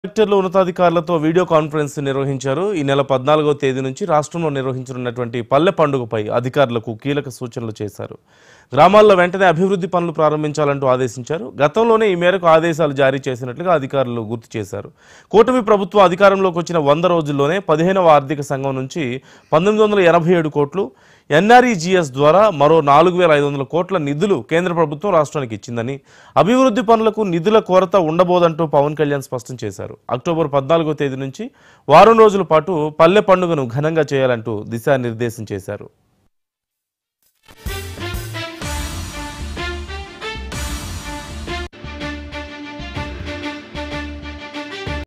కలెక్టర్లు ఉన్నతాధికారులతో video conference నిర్వహించారు ఈ నెల పద్నాలుగో తేదీ నుంచి రాష్ట్రంలో నిర్వహించనున్నటువంటి పల్లె పండుగపై అధికారులకు కీలక సూచనలు చేశారు గ్రామాల్లో వెంటనే అభివృద్ధి పనులు ప్రారంభించాలంటూ ఆదేశించారు గతంలోనే ఈ మేరకు ఆదేశాలు జారీ చేసినట్లుగా అధికారులు గుర్తు చేశారు కూటమి ప్రభుత్వం అధికారంలోకి వచ్చిన వంద రోజుల్లోనే పదిహేనవ ఆర్థిక సంఘం నుంచి పంతొమ్మిది వందల ఎనభై ఏడు కోట్లు ఎన్ఆర్ఈజీఎస్ ద్వారా మరో నాలుగు వేల ఐదు వందల కోట్ల నిధులు కేంద్ర ప్రభుత్వం రాష్ట్రానికి ఇచ్చిందని అభివృద్ధి పనులకు నిధుల కొరత ఉండబోదంటూ పవన్ కళ్యాణ్ స్పష్టం చేశారు అక్టోబర్ పద్నాలుగో తేదీ నుంచి వారం రోజుల పాటు పల్లె పండుగను ఘనంగా చేయాలంటూ దిశానిర్దేశం చేశారు